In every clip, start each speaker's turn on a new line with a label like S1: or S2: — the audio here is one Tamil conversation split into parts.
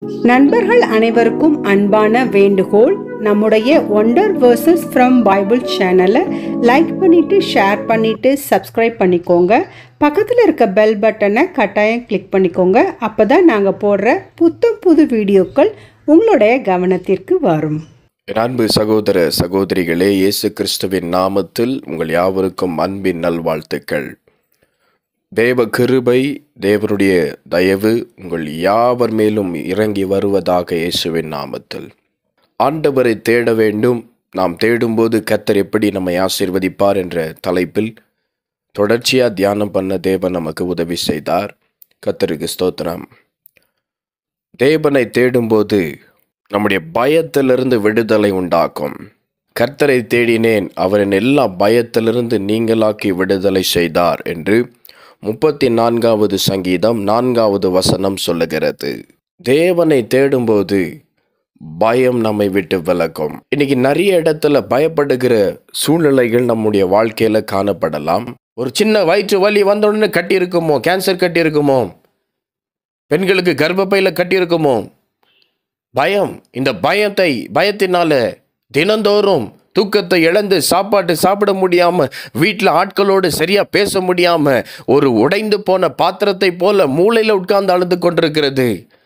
S1: நண்பர்கள் அனைவருக்கும் அன்பான வேண்டுகோள் நம்முடைய ஒண்டர் வேர்சஸ் ஃப்ரம் பைபிள் சேனலை லைக் பண்ணிட்டு ஷேர் பண்ணிட்டு சப்ஸ்கிரைப் பண்ணிக்கோங்க பக்கத்தில் இருக்க பெல் பட்டனை கட்டாயம் கிளிக் பண்ணிக்கோங்க அப்போ தான் நாங்கள் போடுற புத்தம் புது வீடியோக்கள் உங்களுடைய கவனத்திற்கு வரும்
S2: என் அன்பு சகோதர சகோதரிகளே இயேசு கிறிஸ்துவின் நாமத்தில் உங்கள் யாவருக்கும் அன்பின் நல்வாழ்த்துக்கள் தேவ கிருபை தேவனுடைய தயவு உங்கள் யாவர் மேலும் இறங்கி வருவதாக இயேசுவின் நாமத்தில் ஆண்டவரை தேட வேண்டும் நாம் தேடும்போது கத்தர் எப்படி நம்மை ஆசீர்வதிப்பார் என்ற தலைப்பில் தொடர்ச்சியாக தியானம் பண்ண தேவன் நமக்கு உதவி செய்தார் கத்தருக்கு ஸ்தோத்திரம் தேவனை தேடும்போது நம்முடைய பயத்திலிருந்து விடுதலை உண்டாக்கும் கர்த்தரை தேடினேன் அவரின் எல்லா பயத்திலிருந்து நீங்களாக்கி விடுதலை செய்தார் என்று முப்பத்தி நான்காவது சங்கீதம் நான்காவது வசனம் சொல்லுகிறது தேவனை தேடும்போது பயம் நம்மை விட்டு விலகும் இன்னைக்கு நிறைய இடத்துல பயப்படுகிற சூழ்நிலைகள் நம்முடைய வாழ்க்கையில காணப்படலாம் ஒரு சின்ன வயிற்று வலி வந்த உடனே கட்டி இருக்குமோ கேன்சர் கட்டி இருக்குமோ பெண்களுக்கு கர்ப்பப்பையில கட்டி இருக்குமோ பயம் இந்த பயத்தை பயத்தினால தினந்தோறும் தூக்கத்தை இழந்து சாப்பாட்டு சாப்பிட முடியாம வீட்டில் ஆட்களோடு சரியா பேச முடியாம ஒரு உடைந்து போன பாத்திரத்தை போல மூளையில உட்கார்ந்து அழுது கொண்டிருக்கிறது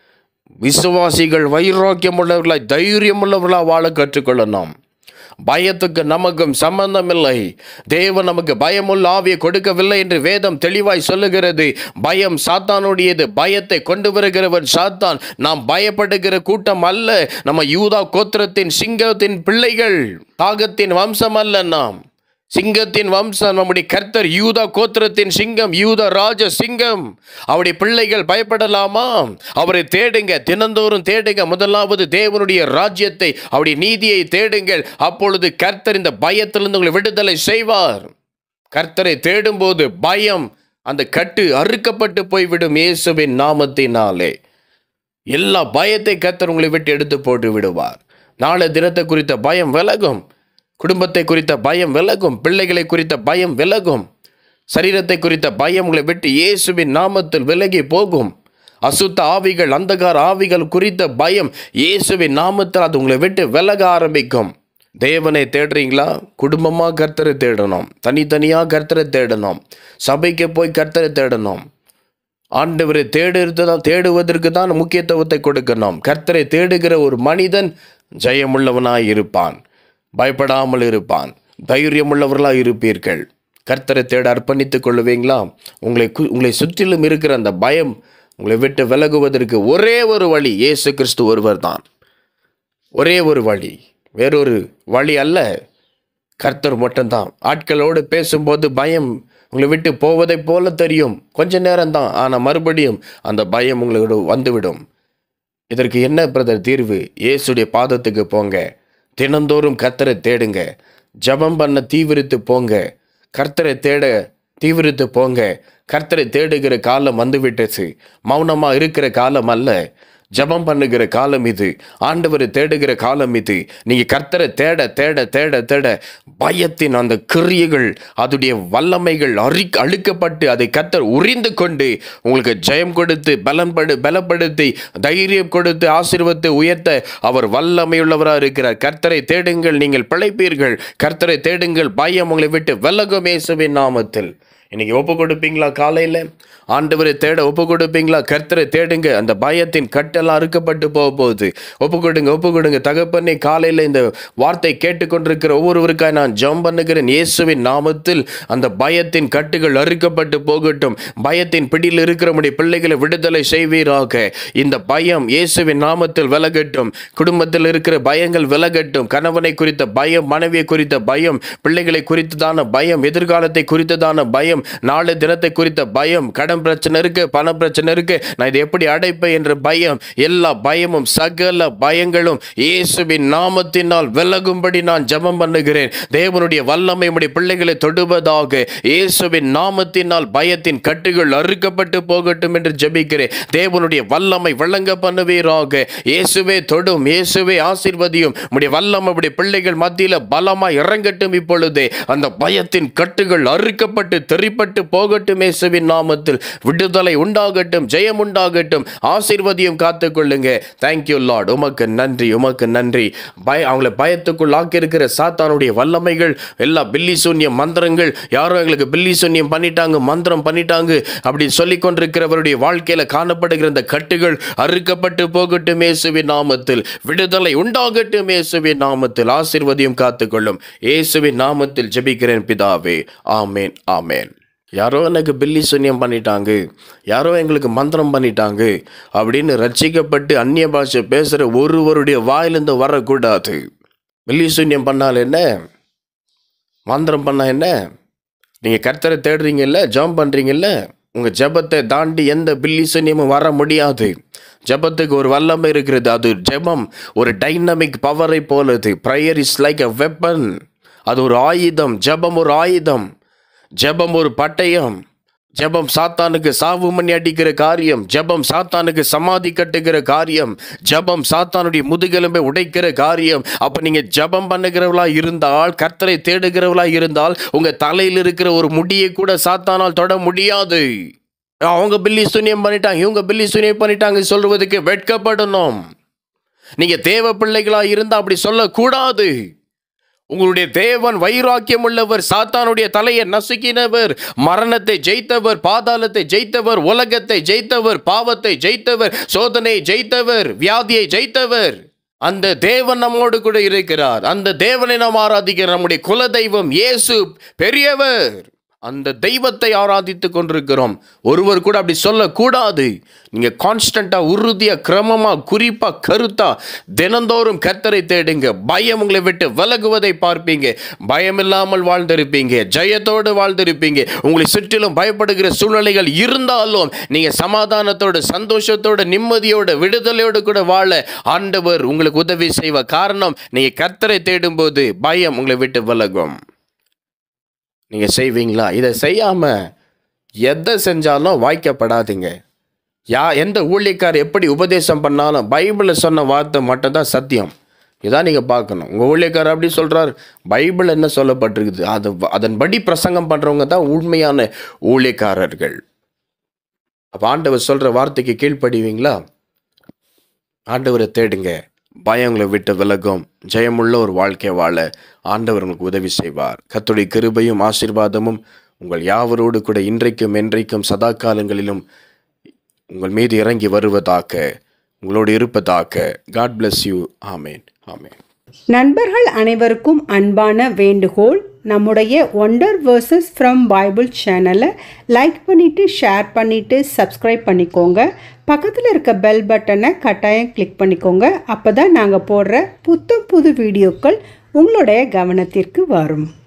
S2: விசுவாசிகள் வைராக்கியம் உள்ளவர்களாய் தைரியம் உள்ளவர்களா வாழ கற்றுக்கொள்ளணும் பயத்துக்கு நமக்கும் சம்பந்தமில்லை தேவன் நமக்கு பயமுள்ள ஆவியை கொடுக்கவில்லை என்று வேதம் தெளிவாய் சொல்லுகிறது பயம் சாத்தானுடையது பயத்தை கொண்டு வருகிறவன் சாத்தான் நாம் பயப்படுகிற கூட்டம் அல்ல நம்ம யூதா கோத்திரத்தின் சிங்கத்தின் பிள்ளைகள் தாகத்தின் வம்சம் அல்ல நாம் சிங்கத்தின் வம்சம் நம்முடைய கர்த்தர் யூதா கோத்திரத்தின் சிங்கம் யூதா ராஜ சிங்கம் அவருடைய பிள்ளைகள் பயப்படலாமா அவரை தேடுங்க தினந்தோறும் தேடுங்க முதலாவது தேவனுடைய ராஜ்யத்தை அவருடைய நீதியை தேடுங்கள் அப்பொழுது கர்த்தர் இந்த பயத்திலிருந்து உங்களை விடுதலை செய்வார் கர்த்தரை தேடும்போது பயம் அந்த கட்டு அறுக்கப்பட்டு போய்விடும் இயேசுவின் நாமத்தினாலே எல்லா பயத்தை கர்த்தர் உங்களை விட்டு எடுத்து போட்டு விடுவார் நாளை தினத்தை குறித்த பயம் விலகும் குடும்பத்தை குறித்த பயம் விலகும் பிள்ளைகளை குறித்த பயம் விலகும் சரீரத்தை குறித்த பயம் உங்களை விட்டு இயேசுவின் நாமத்தில் விலகி போகும் அசுத்த ஆவிகள் அந்தகார ஆவிகள் குறித்த பயம் இயேசுவின் நாமத்தில் அது உங்களை விட்டு விலக ஆரம்பிக்கும் தேவனை தேடுறீங்களா குடும்பமாக கர்த்தரை தேடணும் தனித்தனியாக கர்த்தரை தேடணும் சபைக்கு போய் கர்த்தரை தேடணும் ஆண்டவரை தேடுறது தான் தேடுவதற்கு தான் முக்கியத்துவத்தை கொடுக்கணும் கர்த்தரை தேடுகிற ஒரு மனிதன் ஜெயமுள்ளவனாய் இருப்பான் பயப்படாமல் இருப்பான் தைரியமுள்ளவர்களாக இருப்பீர்கள் கர்த்தரை தேட அர்ப்பணித்துக் கொள்ளுவீங்களா உங்களை கு- உங்களை சுற்றிலும் இருக்கிற அந்த பயம் உங்களை விட்டு விலகுவதற்கு ஒரே ஒரு வழி இயேசு கிறிஸ்து ஒருவர் தான் ஒரே ஒரு வழி வேறொரு வழி அல்ல கர்த்தர் மட்டும்தான் ஆட்களோடு பேசும்போது பயம் உங்களை விட்டு போவதைப் போல தெரியும் கொஞ்ச நேரம்தான் ஆனால் மறுபடியும் அந்த பயம் உங்களோட வந்துவிடும் இதற்கு என்ன பிரதர் தீர்வு இயேசுடைய பாதத்துக்கு போங்க தினந்தோறும் கர்த்தரை தேடுங்க ஜெபம் பண்ண தீவிரித்து போங்க கர்த்தரை தேட தீவிரித்து போங்க கர்த்தரை தேடுகிற காலம் வந்துவிட்டுச்சு மௌனமா இருக்கிற காலம் அல்ல ஜெபம் பண்ணுகிற காலம் இது ஆண்டவரை தேடுகிற காலம் இது நீங்க கர்த்தரை தேட தேட தேட தேட பயத்தின் அந்த கிரியைகள் அதுடைய வல்லமைகள் அரி அழுக்கப்பட்டு அதை கர்த்தர் உரிந்து கொண்டு உங்களுக்கு ஜெயம் கொடுத்து பலன்படு பலப்படுத்தி தைரியம் கொடுத்து ஆசீர்வத்தை உயர்த்த அவர் வல்லமையுள்ளவராக இருக்கிறார் கர்த்தரை தேடுங்கள் நீங்கள் பிழைப்பீர்கள் கர்த்தரை தேடுங்கள் பயம் உங்களை விட்டு விலகும் இயேசுவின் நாமத்தில் இன்னைக்கு ஒப்பு கொடுப்பீங்களா காலையில் ஆண்டவரை தேட ஒப்பு கொடுப்பீங்களா கர்த்தரை தேடுங்க அந்த பயத்தின் கட்டெல்லாம் அறுக்கப்பட்டு போக போகுது ஒப்பு கொடுங்க ஒப்பு கொடுங்க தகப்பனே காலையில் இந்த வார்த்தை கேட்டுக்கொண்டிருக்கிற ஒவ்வொருவருக்காய் நான் ஜெபம் பண்ணுகிறேன் இயேசுவின் நாமத்தில் அந்த பயத்தின் கட்டுகள் அறுக்கப்பட்டு போகட்டும் பயத்தின் பிடியில் இருக்கிற நம்முடைய பிள்ளைகளை விடுதலை செய்வீராக இந்த பயம் இயேசுவின் நாமத்தில் விலகட்டும் குடும்பத்தில் இருக்கிற பயங்கள் விலகட்டும் கணவனை குறித்த பயம் மனைவியை குறித்த பயம் பிள்ளைகளை குறித்ததான பயம் எதிர்காலத்தை குறித்ததான பயம் நாளை தினத்தை குறித்த பயம் கடன் பிரச்சனை இருக்கு பண பிரச்சனை இருக்கு நான் இதை எப்படி அடைப்பேன் என்ற பயம் எல்லா பயமும் சகல பயங்களும் இயேசுவின் நாமத்தினால் விலகும்படி நான் ஜெபம் பண்ணுகிறேன் தேவனுடைய வல்லமை உம்முடைய பிள்ளைகளை தொடுவதாக இயேசுவின் நாமத்தினால் பயத்தின் கட்டுகள் அறுக்கப்பட்டு போகட்டும் என்று ஜெபிக்கிறேன் தேவனுடைய வல்லமை விளங்க பண்ணுவீராக இயேசுவே தொடும் இயேசுவே ஆசீர்வதியும் உம்முடைய வல்லமை உம்முடைய பிள்ளைகள் மத்தியில் பலமாய் இறங்கட்டும் இப்பொழுதே அந்த பயத்தின் கட்டுகள் அறுக்கப்பட்டு தெரி குறிப்பட்டு போகட்டும் இயேசுவின் நாமத்தில் விடுதலை உண்டாகட்டும் ஜெயம் உண்டாகட்டும் ஆசீர்வதியும் காத்துக்கொள்ளுங்க தேங்க்யூ லார்ட் உமக்கு நன்றி உமக்கு நன்றி பய அவங்கள பயத்துக்குள் ஆக்கியிருக்கிற சாத்தானுடைய வல்லமைகள் எல்லா பில்லி சூன்யம் மந்திரங்கள் யாரோ எங்களுக்கு பில்லி சூன்யம் பண்ணிட்டாங்க மந்திரம் பண்ணிட்டாங்க அப்படின்னு சொல்லி கொண்டிருக்கிறவருடைய வாழ்க்கையில காணப்படுகிற இந்த கட்டுகள் அறுக்கப்பட்டு போகட்டும் இயேசுவின் நாமத்தில் விடுதலை உண்டாகட்டும் இயேசுவின் நாமத்தில் ஆசீர்வதியும் காத்துக்கொள்ளும் இயேசுவின் நாமத்தில் ஜெபிக்கிறேன் பிதாவே ஆமேன் ஆமேன் யாரோ எனக்கு பில்லி சூன்யம் பண்ணிட்டாங்க யாரோ எங்களுக்கு மந்திரம் பண்ணிட்டாங்க அப்படின்னு ரட்சிக்கப்பட்டு அந்நிய பாஷை பேசுகிற ஒருவருடைய வாயிலிருந்து வரக்கூடாது பில்லி சூன்யம் பண்ணால் என்ன மந்திரம் பண்ணால் என்ன நீங்கள் கர்த்தரை தேடுறீங்கல்ல ஜெபம் பண்ணுறீங்கல்ல உங்கள் ஜெபத்தை தாண்டி எந்த பில்லி சூன்யமும் வர முடியாது ஜெபத்துக்கு ஒரு வல்லமை இருக்கிறது அது ஜெபம் ஒரு டைனமிக் பவரை போலது prayer is like a weapon அது ஒரு ஆயுதம் ஜெபம் ஒரு ஆயுதம் ஜெபம் ஒரு பட்டயம் ஜெபம் சாத்தானுக்கு சாவு மணி அடிக்கிற காரியம் ஜெபம் சாத்தானுக்கு சமாதி கட்டுகிற காரியம் ஜெபம் சாத்தானுடைய முதுகெலும்பை உடைக்கிற காரியம் அப்ப நீங்க ஜெபம் பண்ணுகிறவளா இருந்தால் கர்த்தரை தேடுகிறவளா இருந்தால் உங்க தலையில் இருக்கிற ஒரு முடியை கூட சாத்தானால் தொட முடியாது அவங்க பில்லி சூன்யம் பண்ணிட்டாங்க இவங்க பில்லி சூன்யம் பண்ணிட்டாங்க சொல்வதற்கு வெட்கப்படணும் நீங்க தேவ பிள்ளைகளா இருந்தா அப்படி சொல்லக்கூடாது உங்களுடைய தேவன் வைராக்கியம் உள்ளவர் சாத்தானுடைய தலையை நசுக்கினவர் மரணத்தை ஜெயித்தவர் பாதாளத்தை ஜெயித்தவர் உலகத்தை ஜெயித்தவர் பாவத்தை ஜெயித்தவர் சோதனை ஜெயித்தவர் வியாதியை ஜெயித்தவர் அந்த தேவன் நம்மோடு கூட இருக்கிறார் அந்த தேவனை நாம் ஆராதிக்கிற நம்முடைய குலதெய்வம் இயேசு பெரியவர் அந்த தெய்வத்தை ஆராதித்து கொண்டிருக்கிறோம் ஒருவர் கூட அப்படி சொல்லக்கூடாது நீங்க கான்ஸ்டண்டா உறுதியா கிரமமா குறிப்பா கருத்தா தினந்தோறும் கர்த்தரை தேடுங்க பயம் உங்களை விட்டு விலகுவதை பார்ப்பீங்க பயம் இல்லாமல் வாழ்ந்திருப்பீங்க ஜெயத்தோடு வாழ்ந்திருப்பீங்க உங்களை சுற்றிலும் பயப்படுகிற சூழ்நிலைகள் இருந்தாலும் நீங்க சமாதானத்தோடு சந்தோஷத்தோடு நிம்மதியோடு விடுதலையோடு கூட வாழ ஆண்டவர் உங்களுக்கு உதவி செய்வ காரணம் நீங்க கர்த்தரை தேடும்போது பயம் உங்களை விட்டு விலகும் நீங்கள் செய்வீங்களா இதை செய்யாமல் எதை செஞ்சாலும் வாய்க்கப்படாதீங்க யா எந்த ஊழியக்கார் எப்படி உபதேசம் பண்ணாலும் பைபிளில் சொன்ன வார்த்தை மட்டும்தான் சத்தியம் இதான் நீங்கள் பார்க்கணும் உங்கள் ஊழியக்காரர் அப்படி சொல்கிறார் பைபிள் என்ன சொல்லப்பட்டிருக்குது அது அதன்படி பிரசங்கம் பண்ணுறவங்க தான் உண்மையான ஊழியக்காரர்கள் அப்போ ஆண்டவர் சொல்கிற வார்த்தைக்கு கீழ்ப்படிவீங்களா ஆண்டவரை தேடுங்க பயங்களை விட்டு விலகும் ஜெயமுள்ள ஒரு வாழ்க்கை வாழ ஆண்டவர் உங்களுக்கு உதவி செய்வார் கத்துடைய கிருபையும் ஆசீர்வாதமும் உங்கள் யாவரோடு கூட இன்றைக்கும் என்றைக்கும் சதா காலங்களிலும் உங்கள் மீது இறங்கி வருவதாக உங்களோடு இருப்பதாக காட் bless யூ ஆமேன் ஆமேன்
S1: நண்பர்கள் அனைவருக்கும் அன்பான வேண்டுகோள் நம்முடைய ஒண்டர் வேர்சஸ் ஃப்ரம் பைபிள் சேனலை லைக் பண்ணிவிட்டு ஷேர் பண்ணிவிட்டு சப்ஸ்கிரைப் பண்ணிக்கோங்க பக்கத்தில் இருக்க பெல் பட்டனை கட்டாயம் கிளிக் பண்ணிக்கோங்க அப்போ தான் நாங்கள் போடுற புத்தம் புது வீடியோக்கள் உங்களுடைய கவனத்திற்கு வரும்